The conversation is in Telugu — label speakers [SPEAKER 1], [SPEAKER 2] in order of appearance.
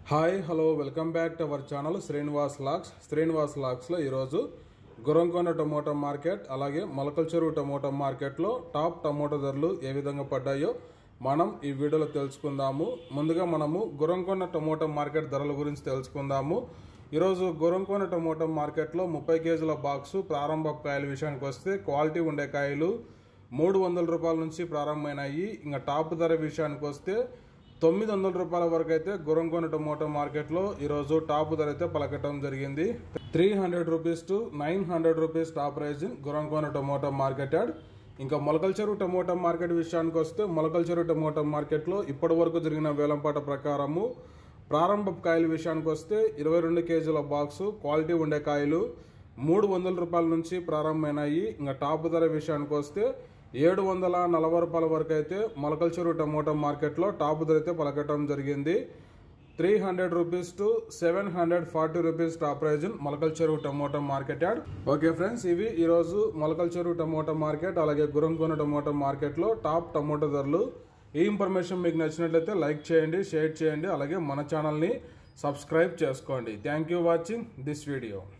[SPEAKER 1] hi hello welcome back to our channel Srinivas లాక్స్ శ్రీనివాస్ లాక్స్లో ఈరోజు గురంకొండ టమోటా మార్కెట్ అలాగే మొలకల చెరువు టమోటా మార్కెట్లో టాప్ టమోటా ధరలు ఏ విధంగా పడ్డాయో మనం ఈ వీడియోలో తెలుసుకుందాము ముందుగా మనము గురంకొండ టమోటా మార్కెట్ ధరల గురించి తెలుసుకుందాము ఈరోజు గురంకొండ టమోటా మార్కెట్లో ముప్పై కేజీల బాక్సు ప్రారంభ కాయల విషయానికి వస్తే క్వాలిటీ ఉండే కాయలు మూడు వందల రూపాయల నుంచి ప్రారంభమైనాయి ఇంకా టాప్ ధర విషయానికి వస్తే తొమ్మిది వందల రూపాయల వరకు అయితే గురంకొండ టమోటా మార్కెట్లో ఈరోజు టాప్ ధర అయితే పలకటం జరిగింది three hundred rupees to nine hundred rupees top price in Gurramkonda tomato market yard ఇంకా మొలకల చెరువు టమోటా మార్కెట్ విషయానికి వస్తే మొలకల చెరువు టమోటా మార్కెట్లో ఇప్పటి వరకు జరిగిన వేలంపాట ప్రకారము ప్రారంభ కాయల విషయానికి వస్తే ఇరవై రెండు కేజీల బాక్సు క్వాలిటీ ఉండే కాయలు మూడు వందల రూపాయల నుంచి ప్రారంభమైనాయి ఇంకా టాప్ ధర విషయానికి వస్తే ఏడు వందల నలభై రూపాయల వరకు అయితే మొలకల చెరువు టమోటా మార్కెట్లో టాప్ ధర అయితే పలకటం జరిగింది three hundred rupees to seven hundred forty rupees top price Molakalacheruvu tomato market yard okay friends ఇవి ఈరోజు మొలకల చెరువు టమోటా మార్కెట్ అలాగే గురంకొన టమోటా మార్కెట్లో టాప్ టమోటా ధరలు ఈ ఇన్ఫర్మేషన్ మీకు నచ్చినట్లయితే లైక్ చేయండి షేర్ చేయండి అలాగే మన ఛానల్ని సబ్స్క్రైబ్ చేసుకోండి thank you watching this video